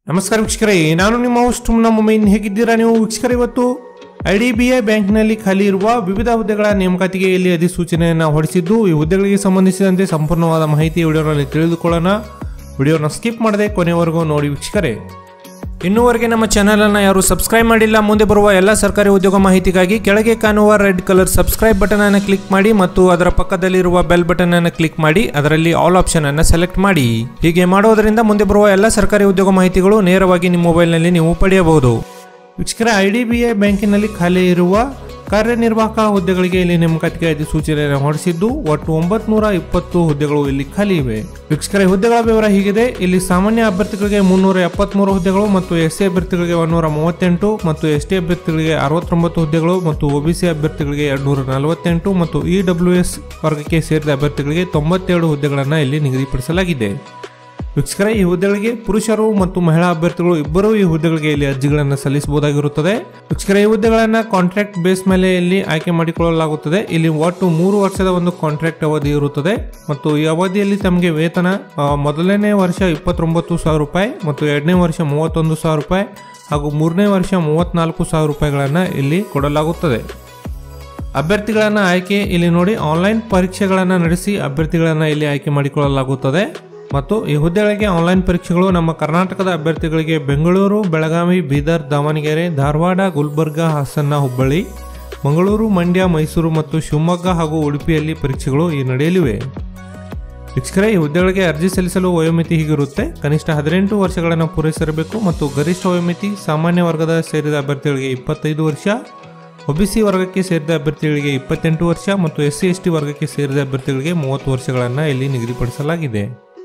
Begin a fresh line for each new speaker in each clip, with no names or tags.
ನಮಸ್ಕಾರ ವೀಕ್ಷಕರೇ ನಾನು ನಿಮ್ಮ ಹೋಸ್ಟ್ ನಮ್ಮ ಮೈನ್ ಹೇಗಿದ್ದೀರಾ ನೀವು ವೀಕ್ಷಕರೇ ಇವತ್ತು ಐ ಡಿ ಬಿ ಐ ಬ್ಯಾಂಕ್ನಲ್ಲಿ ಖಾಲಿ ಇರುವ ವಿವಿಧ ಹುದ್ದೆಗಳ ನೇಮಕಾತಿಗೆ ಇಲ್ಲಿ ಅಧಿಸೂಚನೆಯನ್ನು ಹೊರಡಿಸಿದ್ದು ಈ ಹುದ್ದೆಗಳಿಗೆ ಸಂಬಂಧಿಸಿದಂತೆ ಸಂಪೂರ್ಣವಾದ ಮಾಹಿತಿ ವಿಡಿಯೋನಲ್ಲಿ ತಿಳಿದುಕೊಳ್ಳೋಣ ವಿಡಿಯೋನ ಸ್ಕಿಪ್ ಮಾಡದೆ ಕೊನೆವರೆಗೂ ನೋಡಿ ವೀಕ್ಷಕರೇ ಇನ್ನೂವರೆಗೆ ನಮ್ಮ ಚಾನೆಲ್ ಅನ್ನು ಯಾರು ಸಬ್ಸ್ಕ್ರೈಬ್ ಮಾಡಿಲ್ಲ ಮುಂದೆ ಬರುವ ಎಲ್ಲ ಸರ್ಕಾರಿ ಉದ್ಯೋಗ ಮಾಹಿತಿಗಾಗಿ ಕೆಳಗೆ ಕಾಣುವ ರೆಡ್ ಕಲರ್ ಸಬ್ಸ್ಕ್ರೈಬ್ ಬಟನ್ ಅನ್ನು ಕ್ಲಿಕ್ ಮಾಡಿ ಮತ್ತು ಅದರ ಪಕ್ಕದಲ್ಲಿರುವ ಬೆಲ್ ಬಟನ್ ಅನ್ನು ಕ್ಲಿಕ್ ಮಾಡಿ ಅದರಲ್ಲಿ ಆಲ್ ಆಪ್ಷನ್ ಅನ್ನು ಸೆಲೆಕ್ಟ್ ಮಾಡಿ ಹೀಗೆ ಮಾಡೋದರಿಂದ ಮುಂದೆ ಬರುವ ಎಲ್ಲ ಸರ್ಕಾರಿ ಉದ್ಯೋಗ ಮಾಹಿತಿಗಳು ನೇರವಾಗಿ ನಿಮ್ಮ ಮೊಬೈಲ್ನಲ್ಲಿ ನೀವು ಪಡೆಯಬಹುದು ವೀಕ್ಷಕರ ಐ ಡಿ ಬಿ ಐ ಬ್ಯಾಂಕಿನಲ್ಲಿ ಖಾಲಿ ಇರುವ ಕಾರ್ಯನಿರ್ವಾಹಕ ಹುದ್ದೆಗಳಿಗೆ ಇಲ್ಲಿ ನೇಮಕಾತಿಗೆ ಅಧಿಸೂಚನೆಯನ್ನು ಹೊರಡಿಸಿದ್ದು ಒಟ್ಟು ಒಂಬತ್ತು ನೂರ ಇಪ್ಪತ್ತು ಹುದ್ದೆಗಳು ಇಲ್ಲಿ ಖಾಲಿ ಇವೆ ವೀಕ್ಷಕರ ಈ ಹುದ್ದೆಗಳ ವಿವರ ಹೀಗಿದೆ ಇಲ್ಲಿ ಸಾಮಾನ್ಯ ಅಭ್ಯರ್ಥಿಗಳಿಗೆ ಮುನ್ನೂರ ಎಪ್ಪತ್ಮೂರು ಹುದ್ದೆಗಳು ಮತ್ತು ಎಸ್ ಸಿ ಅಭ್ಯರ್ಥಿಗಳಿಗೆ ಒಂದೂರ ಮೂವತ್ತೆಂಟು ಮತ್ತು ಎಸ್ ಟಿ ಅಭ್ಯರ್ಥಿಗಳಿಗೆ ಅರವತ್ತೊಂಬತ್ತು ಹುದ್ದೆಗಳು ಮತ್ತು ಒಬಿಸಿ ಅಭ್ಯರ್ಥಿಗಳಿಗೆ ಎರಡ್ನೂರ ನಲವತ್ತೆಂಟು ಮತ್ತು ಇ ಡಬ್ಲ್ಯೂ ಎಸ್ ವರ್ಗಕ್ಕೆ ಸೇರಿದ ಅಭ್ಯರ್ಥಿಗಳಿಗೆ ತೊಂಬತ್ತೆರಡು ಹುದ್ದೆಗಳನ್ನು ಇಲ್ಲಿ ನಿಗದಿಪಡಿಸಲಾಗಿದೆ ವೀಕ್ಷಕರೇ ಈ ಹುದ್ದೆಗಳಿಗೆ ಪುರುಷರು ಮತ್ತು ಮಹಿಳಾ ಅಭ್ಯರ್ಥಿಗಳು ಇಬ್ಬರೂ ಈ ಹುದ್ದೆಗಳಿಗೆ ಇಲ್ಲಿ ಅರ್ಜಿಗಳನ್ನು ಸಲ್ಲಿಸಬಹುದಾಗಿರುತ್ತದೆ ವೀಕ್ಷಕರೇ ಈ ಹುದ್ದೆಗಳನ್ನು ಕಾಂಟ್ರಾಕ್ಟ್ ಬೇಸ್ ಮೇಲೆ ಇಲ್ಲಿ ಆಯ್ಕೆ ಮಾಡಿಕೊಳ್ಳಲಾಗುತ್ತದೆ ಇಲ್ಲಿ ಒಟ್ಟು ಮೂರು ವರ್ಷದ ಒಂದು ಕಾಂಟ್ರಾಕ್ಟ್ ಅವಧಿ ಇರುತ್ತದೆ ಮತ್ತು ಈ ಅವಧಿಯಲ್ಲಿ ತಮಗೆ ವೇತನ ಆ, ಮೊದಲನೇ ವರ್ಷ ಇಪ್ಪತ್ತೊಂಬತ್ತು ಸಾವಿರ ರೂಪಾಯಿ ಮತ್ತು ಎರಡನೇ ವರ್ಷ ಮೂವತ್ತೊಂದು ಸಾವಿರ ರೂಪಾಯಿ ಹಾಗೂ ಮೂರನೇ ವರ್ಷ ಮೂವತ್ತ್ನಾಲ್ಕು ಸಾವಿರ ರೂಪಾಯಿಗಳನ್ನು ಇಲ್ಲಿ ಕೊಡಲಾಗುತ್ತದೆ ಅಭ್ಯರ್ಥಿಗಳನ್ನು ಆಯ್ಕೆ ಇಲ್ಲಿ ನೋಡಿ ಆನ್ಲೈನ್ ಪರೀಕ್ಷೆಗಳನ್ನು ನಡೆಸಿ ಅಭ್ಯರ್ಥಿಗಳನ್ನು ಇಲ್ಲಿ ಆಯ್ಕೆ ಮಾಡಿಕೊಳ್ಳಲಾಗುತ್ತದೆ ಮತ್ತು ಈ ಹುದ್ದೆಗಳಿಗೆ ಆನ್ಲೈನ್ ಪರೀಕ್ಷೆಗಳು ನಮ್ಮ ಕರ್ನಾಟಕದ ಅಭ್ಯರ್ಥಿಗಳಿಗೆ ಬೆಂಗಳೂರು ಬೆಳಗಾವಿ ಬೀದರ್ ದಾವಣಗೆರೆ ಧಾರವಾಡ ಗುಲ್ಬರ್ಗ ಹಾಸನ ಹುಬ್ಬಳ್ಳಿ ಮಂಗಳೂರು ಮಂಡ್ಯ ಮೈಸೂರು ಮತ್ತು ಶಿವಮೊಗ್ಗ ಹಾಗೂ ಉಡುಪಿಯಲ್ಲಿ ಪರೀಕ್ಷೆಗಳು ಈ ನಡೆಯಲಿವೆ ವೀಕ್ಷಕರೇ ಈ ಹುದ್ದೆಗಳಿಗೆ ಅರ್ಜಿ ಸಲ್ಲಿಸಲು ವಯೋಮಿತಿ ಹೀಗಿರುತ್ತೆ ಕನಿಷ್ಠ ಹದಿನೆಂಟು ವರ್ಷಗಳನ್ನು ಪೂರೈಸಿರಬೇಕು ಮತ್ತು ಗರಿಷ್ಠ ವಯೋಮಿತಿ ಸಾಮಾನ್ಯ ವರ್ಗದ ಸೇರಿದ ಅಭ್ಯರ್ಥಿಗಳಿಗೆ ಇಪ್ಪತ್ತೈದು ವರ್ಷ ಒಬಿಸಿ ವರ್ಗಕ್ಕೆ ಸೇರಿದ ಅಭ್ಯರ್ಥಿಗಳಿಗೆ ಇಪ್ಪತ್ತೆಂಟು ವರ್ಷ ಮತ್ತು ಎಸ್ ಸಿ ಎಸ್ ಟಿ ವರ್ಗಕ್ಕೆ ಸೇರಿದ ಅಭ್ಯರ್ಥಿಗಳಿಗೆ ಮೂವತ್ತು ವರ್ಷಗಳನ್ನು ಇಲ್ಲಿ ನಿಗದಿಪಡಿಸಲಾಗಿದೆ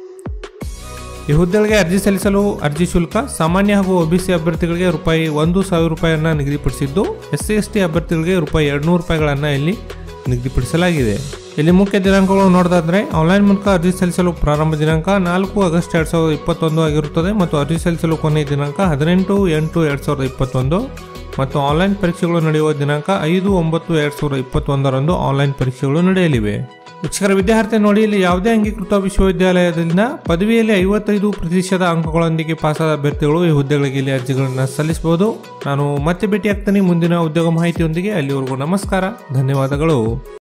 ಈ ಹುದ್ದೆಗಳಿಗೆ ಅರ್ಜಿ ಸಲ್ಲಿಸಲು ಅರ್ಜಿ ಶುಲ್ಕ ಸಾಮಾನ್ಯ ಹಾಗೂ ಒಬಿಸಿ ಅಭ್ಯರ್ಥಿಗಳಿಗೆ ರೂಪಾಯಿ ಒಂದು ಸಾವಿರ ರೂಪಾಯಿಯನ್ನು ನಿಗದಿಪಡಿಸಿದ್ದು ಎಸ್ ಸಿ ಎಸ್ ಟಿ ಅಭ್ಯರ್ಥಿಗಳಿಗೆ ರೂಪಾಯಿ ಎರಡುನೂರು ರೂಪಾಯಿಗಳನ್ನು ಇಲ್ಲಿ ನಿಗದಿಪಡಿಸಲಾಗಿದೆ ಇಲ್ಲಿ ಮುಖ್ಯ ದಿನಾಂಕಗಳು ನೋಡೋದಾದ್ರೆ ಆನ್ಲೈನ್ ಮೂಲಕ ಅರ್ಜಿ ಸಲ್ಲಿಸಲು ಪ್ರಾರಂಭ ದಿನಾಂಕ ನಾಲ್ಕು ಆಗಸ್ಟ್ ಎರಡು ಸಾವಿರದ ಇಪ್ಪತ್ತೊಂದು ಆಗಿರುತ್ತದೆ ಮತ್ತು ಅರ್ಜಿ ಸಲ್ಲಿಸಲು ಕೊನೆಯ ದಿನಾಂಕ ಹದಿನೆಂಟು ಎಂಟು ಎರಡು ಸಾವಿರದ ಇಪ್ಪತ್ತೊಂದು ಮತ್ತು ಆನ್ಲೈನ್ ಪರೀಕ್ಷೆಗಳು ನಡೆಯುವ ದಿನಾಂಕ ಐದು ಒಂಬತ್ತು ಎರಡು ಸಾವಿರದ ಇಪ್ಪತ್ತೊಂದರಂದು ಆನ್ಲೈನ್ ಪರೀಕ್ಷೆಗಳು ನಡೆಯಲಿವೆ ವೀಕ್ಷಕರ ವಿದ್ಯಾರ್ಥಿ ನೋಡಿ ಇಲ್ಲಿ ಯಾವುದೇ ಅಂಗೀಕೃತ ವಿಶ್ವವಿದ್ಯಾಲಯದಿಂದ ಪದವಿಯಲ್ಲಿ ಐವತ್ತೈದು ಪ್ರತಿಶತ ಅಂಕಗಳೊಂದಿಗೆ ಪಾಸಾದ ಅಭ್ಯರ್ಥಿಗಳು ಈ ಹುದ್ದೆಗಳಿಗೆ ಇಲ್ಲಿ ಅರ್ಜಿಗಳನ್ನು ಸಲ್ಲಿಸಬಹುದು ನಾನು ಮತ್ತೆ ಭೇಟಿ ಆಗ್ತೀನಿ ಮುಂದಿನ ಉದ್ಯೋಗ ಮಾಹಿತಿಯೊಂದಿಗೆ ಅಲ್ಲಿವರೆಗೂ ನಮಸ್ಕಾರ ಧನ್ಯವಾದಗಳು